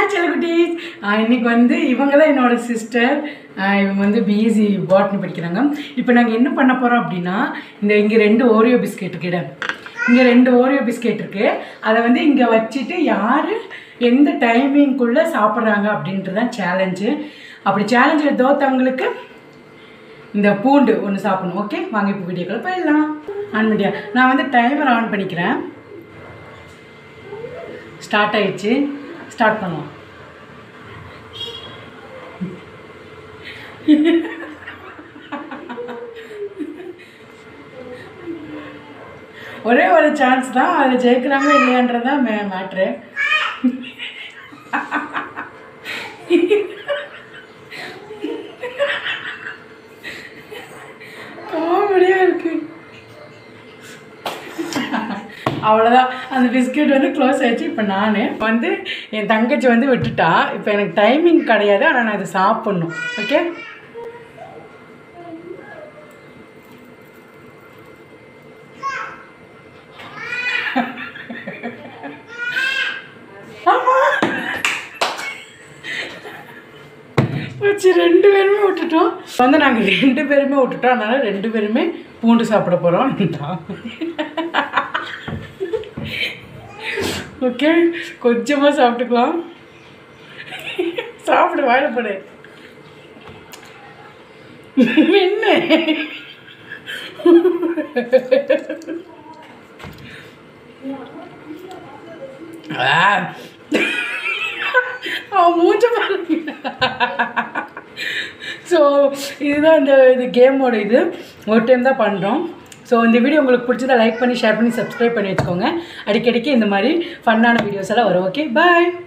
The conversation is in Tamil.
ஹாய் செல்லக்குட்டீஸ் இன்னைக்கு வந்து இவங்க தான் என்னோட சிஸ்டர் இவங்க வந்து பிஎஸ்சி பாட்னி படிக்கிறாங்க இப்போ நாங்கள் என்ன பண்ண போகிறோம் அப்படின்னா இந்த இங்கே ரெண்டு ஓரியோ பிஸ்கெட் இருக்குட இங்கே ரெண்டு ஓரியோ பிஸ்கெட் இருக்குது அதை வந்து இங்கே வச்சுட்டு யார் எந்த டைமிங்குள்ளே சாப்பிட்றாங்க அப்படின்றது தான் சேலஞ்சு அப்படி சேலஞ்சில் தோத்தவங்களுக்கு இந்த பூண்டு ஒன்று சாப்பிடணும் ஓகே வாங்க இப்போ வீடியோக்குள்ள போயிடலாம் ஆன் பண்ணியா நான் வந்து டைமர் ஆன் பண்ணிக்கிறேன் ஸ்டார்ட் ஆயிடுச்சு ஸ்டார்ட் பண்ணலாம் ஒரே ஒரு சான்ஸ் தான் அதில் ஜெயிக்கிறாங்க இல்லையான்றதான் மே மேட்ரு காமெடியாக இருக்கு அவ்வளோதான் அந்த பிஸ்கெட் வந்து க்ளோஸ் ஆயிடுச்சு இப்போ நான் வந்து என் தங்கச்சி வந்து விட்டுட்டா இப்போ எனக்கு டைமிங் கிடையாது ஆனால் நான் இதை சாப்பிட்ணும் ஓகே வச்சு ரெண்டு பேருமே விட்டுட்டோம் வந்து நாங்கள் ரெண்டு பேருமே விட்டுட்டோம் அதனால ரெண்டு பேருமே பூண்டு சாப்பிட போகிறோம் ஓகே கொஞ்சமாக சாப்பிட்டுக்கலாம் சாப்பிடு வாயில போடு என்ன ஆ. அவன் மூஞ்ச பாருங்க ஸோ இதுதான் இந்த இது கேமோட இது ஒரு டைம் தான் பண்ணுறோம் ஸோ இந்த வீடியோ உங்களுக்கு பிடிச்சதா லைக் பண்ணி ஷேர் பண்ணி சப்ஸ்கிரைப் பண்ணி வச்சுக்கோங்க அடிக்கடிக்கு இந்த மாதிரி ஃபன்னான வீடியோஸ் எல்லாம் வரும் ஓகே பாய்